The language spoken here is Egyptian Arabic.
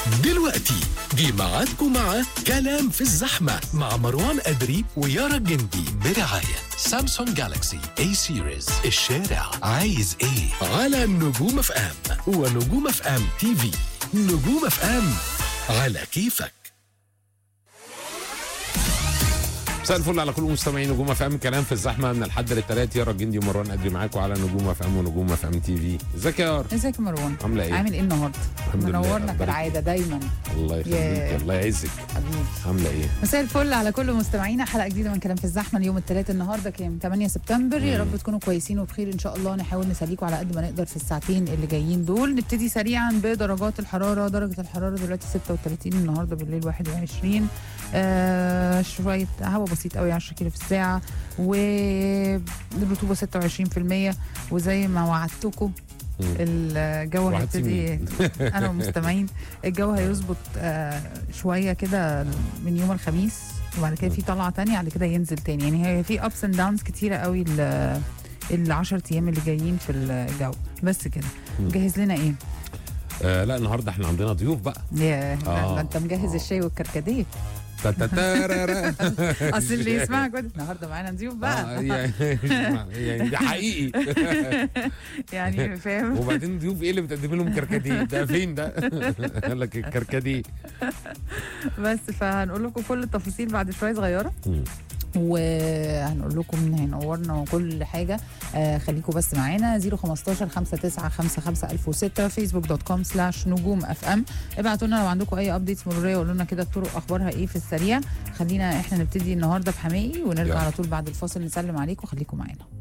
دلوقتي جه ميعادكم مع كلام في الزحمة مع مروان أدري ويارا الجندي برعاية سامسونج جالاكسي اي سيريز الشارع عايز ايه على نجوم اف ام ونجوم اف ام تي في نجوم اف ام على كيفك مساء الفل على كل مستمعين نجوم اف ام كلام في الزحمه من الحد للثلاث يارا الجندي ومروان قدري معاكم على نجوم اف ام ونجوم اف ام تي في ازيك يا يارا ازيك يا مروان عامله ايه عامل ايه النهارده الحمد لله. منورنا أخبارك كالعاده دايما الله يخليك ياه. الله يعزك حبيبي عامله ايه مساء الفل على كل مستمعينا حلقه جديده من كلام في الزحمه اليوم الثلاث النهارده كام 8 سبتمبر يا رب تكونوا كويسين وبخير ان شاء الله نحاول نسليكم على قد ما نقدر في الساعتين اللي جايين دول نبتدي سريعا بدرجات الحراره درجه الحراره دلوقتي 36 النهارده بالليل 21 آه شويه هواء بسيط قوي 10 كيلو في الساعه والرطوبه 26% وزي ما وعدتكم مم. الجو وعدتي هيبتدي انا والمستمعين الجو هيظبط آه شويه كده من يوم الخميس وبعد كده في طلعه تانية بعد كده ينزل تاني يعني هي في ابس اند داونز كتيره قوي ال ال 10 ايام اللي جايين في الجو بس كده مم. جهز لنا ايه؟ آه لا النهارده احنا عندنا ضيوف بقى يا آه. ده انت مجهز الشاي والكركديه تاتاتارارا. اصل اللي يسمعك يقول النهارده معانا ضيوف آه، بقى يعني يعني ده حقيقي يعني فاهم وبعدين ضيوف ايه اللي بتقدم لهم كركديه ده فين ده قال لك الكركديه بس فهنقول لكم كل التفاصيل بعد شويه صغيره مم. وهنقول لكم مين هينورنا وكل حاجه آه خليكم بس معانا 015 5955 1006 فيسبوك دوت كوم سلاش نجوم اف ام ابعتوا لنا لو عندكم اي ابديتس مروريه وقولوا لنا كده الطرق اخبارها ايه في السريع خلينا احنا نبتدي النهارده بحمائي ونرجع يلا. على طول بعد الفاصل نسلم عليكم خليكم معانا